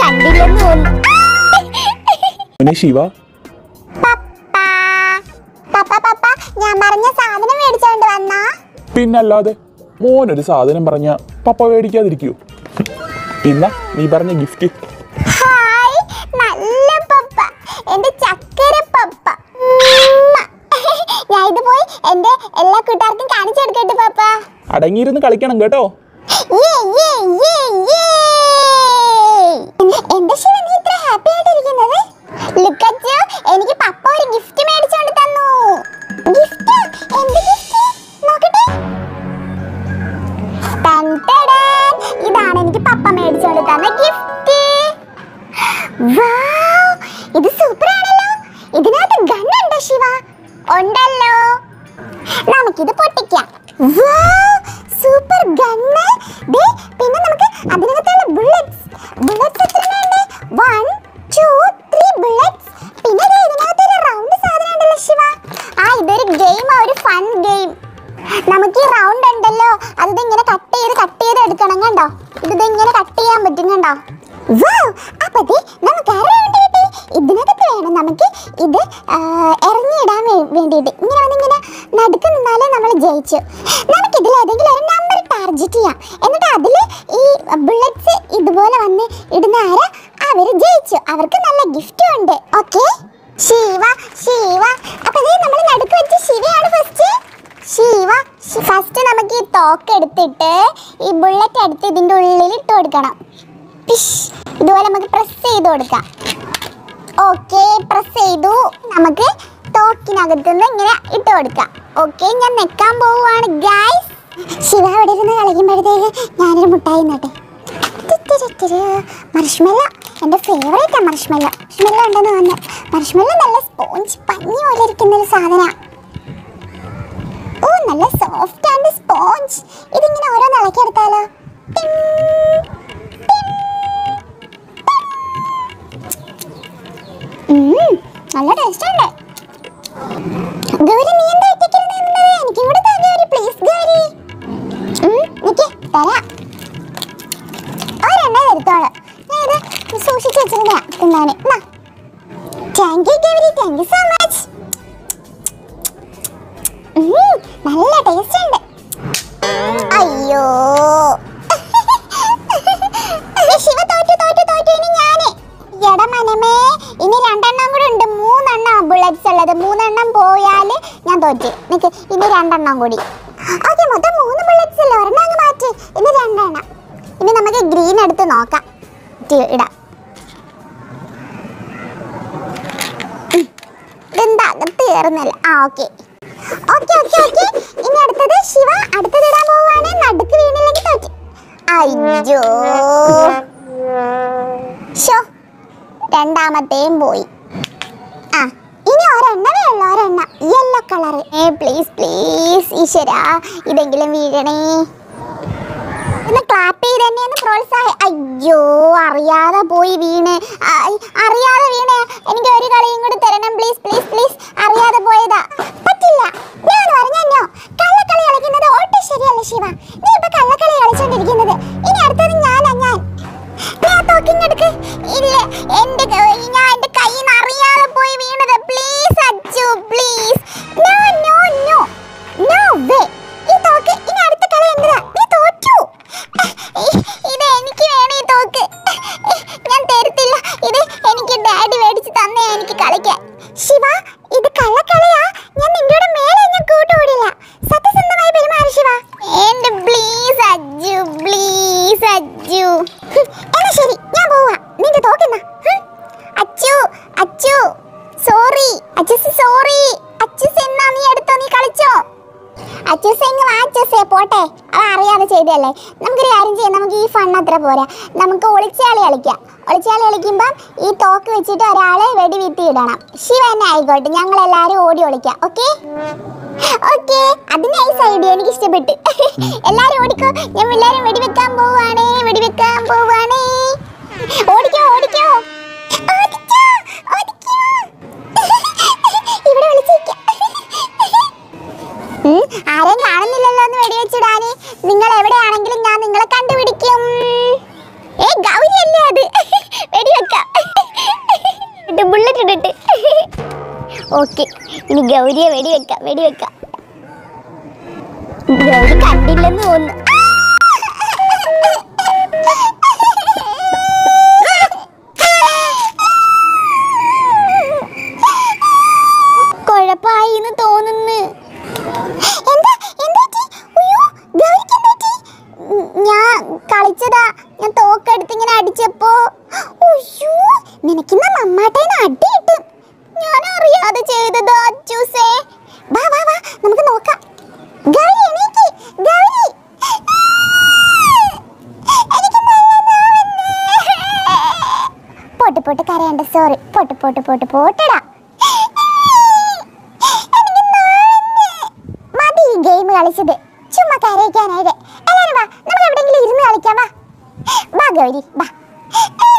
കണ്ടില്ലെന്ന് തോന്നുന്നു മോനെ ശിവ പപ്പാ പപ്പ പപ്പ ഞാൻ പറഞ്ഞ സാധനം മേടിച്ചോണ്ട് വന്നാ പിന്നല്ലാതെ മോനൊരു സാധനം പറഞ്ഞ പപ്പ മേടിക്കാതിരിക്കൂ ഇന്ന നീ പറഞ്ഞ ഗിഫ്റ്റ് ഹായ് നല്ല പപ്പ എന്റെ ചക്കര പപ്പ ഉമ്മ. ഞാൻ ഇത് പോയി എന്റെ എല്ലാ കൂട്ടുകാർക്കും കാണിച്ചു കൊടുക്കട്ടെ പപ്പ അടങ്ങിയിരുന്ന് കളിക്കണം കേട്ടോ യേ, യേ, യേ, യേ. എന്താ ശിവ നീ ഇത്ര ഹാപ്പി ആയിട്ടിരിക്കുന്നത് ലുക്കച്ചു എനിക്ക് പപ്പ ഒരു ഗിഫ്റ്റ് മേടിച്ചോണ്ട് തന്നു ഗിഫ്റ്റ് എന്ത് ഗിഫ്റ്റ് നോക്കട്ടെ ടൻ ടടൻ. ഇതാണ് എനിക്ക് പപ്പ മേടിച്ചോണ്ട് തന്ന ഗിഫ്റ്റ് ഇത് സൂപ്പർ ആണല്ലോ ഇതിനകത്ത് ഗണ്ണുണ്ടോ ശിവ ഉണ്ടല്ലോ നമുക്കിത് പൊട്ടിക്കാം സൂപ്പർ ഗണ്ണ് ദേ പിന്നെ നമുക്ക് അതിനകത്തുള്ള ബുള്ളറ്റ്സ് ബുള്ളറ്റ്സ് എത്രയുണ്ട് വൺ ടു ത്രീ ബുള്ളറ്റ്സ് പിന്നെ ദേ ഇതിനകത്തൊരു റൗണ്ട് സാധനം ഉണ്ടല്ലോ ശിവ ആ ഇതൊരു ഗെയിം ഒരു ഫൺ ഗെയിം നമുക്ക് ഈ റൗണ്ട് ഉണ്ടല്ലോ അത് ഇങ്ങനെ കട്ട് ചെയ്ത് കട്ട് ചെയ്ത് എടുക്കണം കണ്ടോ ഇത് ഇങ്ങനെ കട്ട് ചെയ്യാൻ പറ്റും കണ്ടോ വൗ! അപ്പൊ ദേ നമുക്ക് ആ റൗണ്ട് കിട്ടി ഇതിനകത്ത് വേണം നമുക്ക് ഇത് ആ, എറിഞ്ഞിടാൻ വേ- വേണ്ടിയിട്ട് ഇങ്ങനെ വന്നിങ്ങനെ നടുക്ക് നിന്നാലേ നമ്മൾ ജയിച്ചു നമുക്ക് ഇതിൽ ഏതെങ്കിലും ഒരു നമ്പർ ടാർഗറ്റ് ചെയ്യാം എന്നിട്ട് അതിൽ ഈ ബുള്ളറ്റ്സ് ഇതുപോലെ വന്ന് ഇടുന്ന ആരാ അവര് ജയിച്ചു അവർക്ക് നല്ല ഗിഫ്റ്റും ഉണ്ട് ഓക്കെ ശിവ ശിവ അപ്പൊ ദേ നമ്മൾ നടുക്ക് വെച്ച് ശിവയാണ് ഫസ്റ്റ് ശിവ ഫസ്റ്റ് നമുക്ക് ഈ തോക്ക് എടുത്തിട്ട് ഈ ബുള്ളറ്റ് എടുത്ത് ഇതിന്റെ ഉള്ളിൽ ഇട്ട് കൊടുക്കണം പിഷ്. ഇതുപോലെ നമുക്ക് പ്രസ് ചെയ്ത് കൊടുക്കാം ഓക്കെ പ്രസ് ചെയ്തു നമുക്ക് തോക്കിനകത്ത് നിന്ന് ഇങ്ങനെ ഇട്ട് കൊടുക്കാം ഓക്കെ ഞാൻ നെക്കാൻ പോവുകയാണ് ഗൈസ് ശിവ അവിടെ ഇരുന്ന് കളിക്കുമ്പോഴത്തേക്ക് ഞാനൊരു മുട്ടായി നട്ടെ മർഷ്മെല്ല എൻ്റെ ഫേവറേറ്റ് ആണ് മർഷ്മെല്ല മർഷ്മെല്ല ഉണ്ടെന്ന് വന്ന് മർഷ്മെല്ല നല്ല സ്പോഞ്ച് പഞ്ഞി പോലെ ഇരിക്കുന്ന ഒരു സാധനമാണ് ഓ നല്ല സോഫ്റ്റ് ആൻഡ് സ്പോഞ്ച് ഇതിങ്ങനെ ഓരോന്ന് ഇളക്കിയെടുത്താലോ ടിങ്, ടിങ്, ടിങ്. ഉം, നല്ല ടേസ്റ്റ് ഉണ്ട് ഗൗരി നീ എന്താ ഒറ്റയ്ക്കിരുന്ന് എനിക്കും കൂടെ താ ഗൗരി പ്ലീസ് ഗൗരി ഉം, നിക്ക് തരാം ഒരെണ്ണ എടുത്തോളൂ ഞാൻ ഇത് സൂക്ഷിച്ച് വെച്ചിരുന്ന തിന്നാന് thank you Gauri thank you so much ഉം, നല്ല ടേസ്റ്റ് ഉണ്ട് അയ്യോ ശിവ തോറ്റു തോറ്റു തോറ്റു ഇനി ഞാന് എടാ മനമേ ഇനി രണ്ടെണ്ണം കൂടെ ഉണ്ട് മൂന്നെണ്ണം ബുള്ളറ്റ്സ് ഉള്ളത് മൂന്നെണ്ണം പോയാല് ഞാൻ തോറ്റ് നിക്ക് ഇനി രണ്ടെണ്ണം കൂടി ഓക്കെ മൊത്തം മൂന്ന് ബുള്ളറ്റ്സ് അല്ലേ ഒരെണ്ണം അങ്ങ് മാറ്റി ഇനി രണ്ടെണ്ണം ഇനി നമുക്ക് ഗ്രീൻ എടുത്ത് നോക്കാം ഇട്ട് ഇടാം ഉം. ഇതെന്താ അകത്ത് കയറുന്നില്ല ആ ഓക്കെ ഓക്കെ ഓക്കെ ഓക്കെ ഇനി അടുത്തത് ശിവ അടുത്തത് ഇടാൻ പോവാണ് നടുക്ക് വീണില്ലെങ്കിൽ തോറ്റി അയ്യോ ഷോ രണ്ടാമത്തെയും പോയി ആ ഇനി ഒരെണ്ണമേ ഉള്ളൂ ഒരെണ്ണം യെല്ലോ കളർ ഏ പ്ലീസ് പ്ലീസ് ഈശ്വരാ ഇതെങ്കിലും വീഴണേ ഒന്ന് ക്ലാപ്പ് ചെയ്ത് തന്നെ ഒന്ന് പ്രോത്സാഹ അയ്യോ അറിയാതെ പോയി വീണ് ആ, അറിയാതെ വീണ് എനിക്ക് ഒരു കളിയും കൂടി തരണം പ്ലീസ് പ്ലീസ് പ്ലീസ് അറിയാതെ പോയതാ പറ്റില്ല ഞാൻ പറഞ്ഞോ കള്ളക്കളി കളിക്കുന്നത് ഒട്ടും ശരിയല്ല ശിവ നീ ഇപ്പൊ കള്ളക്കളി കളിച്ചോണ്ടിരിക്കുന്നത് ഇനി അടുത്തത് ഞാനാ ഞാൻ ഞാൻ തോക്കിങ്ങെടുക്ക് ഇല്ല എന്റെ ക- ഞാൻ എന്റെ കയ്യിൽ നിന്ന് അറിയാതെ പോയി വീണത് please Achu please no no no no way ഈ തോക്ക് ഇനി അടുത്ത കളി എന്തിനാ നീ തോറ്റു ഇത് എനിക്ക് വേണം ഈ തോക്ക് ഞാൻ തരത്തില്ല ഇത് എനിക്ക് ഡാഡി മേടിച്ച് തന്നേ എനിക്ക് കളിക്കാൻ ശിവ ഇത് കള്ളക്കളിയാ ഞാൻ നിന്റെ കൂടെ മേലെ ഞാൻ കൂട്ടുകൂടില്ല സത്യസന്ധമായി പെരുമാറി ശിവ എന്റെ പ്ലീസ് അജ്ജു പ്ലീസ് അജ്ജു ഹും, എന്നാ ശരി ഞാൻ പോവാ നിന്റെ തോക്കെന്നാ ഹും. അച്ചു അച്ചു സോറി അച്ഛസ് സോറി അച്ഛസ് എന്നാ നീ എടുത്തോ നീ കളിച്ചോ അച്ഛസെ ഇങ്ങ് വാ അച്ഛസെ പോട്ടെ അത് അറിയാതെ ചെയ്തല്ലേ നമുക്കൊരു കാര്യം ചെയ്യാം നമുക്ക് ഈ ഫണ്ട് അത്ര പോരാ നമുക്ക് ഒളിച്ചാളി കളിക്കാം ഒളിച്ചാളി കളിക്കുമ്പം ഈ തോക്ക് വെച്ചിട്ട് ഒരാളെ വെടി വീത്തി ഇടണം ശിവ തന്നെ ആയിക്കോട്ടെ ഞങ്ങൾ എല്ലാവരും ഓടി ഒളിക്കാം ഓക്കെ ഓക്കെ അത് നൈസ് ഐഡിയ എനിക്ക് ഇഷ്ടപ്പെട്ടു എല്ലാരും ഓടിക്കോ ഞാൻ എല്ലാരും വെടിവെക്കാൻ പോവാണേ വെടിവെക്കാൻ പോവാണേ ഓടിക്കോ ഓടിക്കോ ഓടിക്കോ ഓടിക്കോ ഇവിടെ വിളിച്ചേക്കാം ഉം, ആരെയും കാണുന്നില്ലല്ലോ എന്ന് വെടിവെച്ചിടാന് നിങ്ങൾ എവിടെയാണെങ്കിലും ഞാൻ നിങ്ങളെ കണ്ടുപിടിക്കും ഏ ഗൗരി അല്ലേ അത് ഓക്കെ ഇനി ഗൗരിയെ വെടിവെക്കാം വെടിവെക്കാം ഗൗരി കണ്ടില്ലെന്ന് തോന്നുന്നു കുഴപ്പമായി എന്ന് തോന്നുന്നു എന്താ എന്താ പറ്റി? ഉയ്യോ, ഗൗരിക്ക് എന്താ പറ്റി? ഉം, ഞാൻ കളിച്ചതാ ഞാൻ തോക്കെടുത്ത് ഇങ്ങനെ അടിച്ചപ്പോ ഉയ്യോ, നിനക്കിന്ന് മമ്മാട്ടേന്ന് അടി കിട്ടും ഞാൻ അറിയാതെ ചെയ്തതാ അച്ചൂസേ വാ വാ വാ നമുക്ക് നോക്കാം ഗൗരി എണീക്ക് ഗൗരി എനിക്ക് നല്ല നോവുന്നു. പോട്ട് പോട്ട് കരയണ്ട സോറി പോട്ട് പോട്ട് പോട്ട് പോട്ടടാ എനിക്ക് നോവുന്നു. മതി ഈ ഗെയിം കളിച്ചത് ചുമ്മാ കരയിക്കാനായിട്ട് എല്ലാരും വാ നമുക്ക് എവിടെയെങ്കിലും ഇരുന്ന് കളിക്കാം വാ വാ ഗൗരി വാ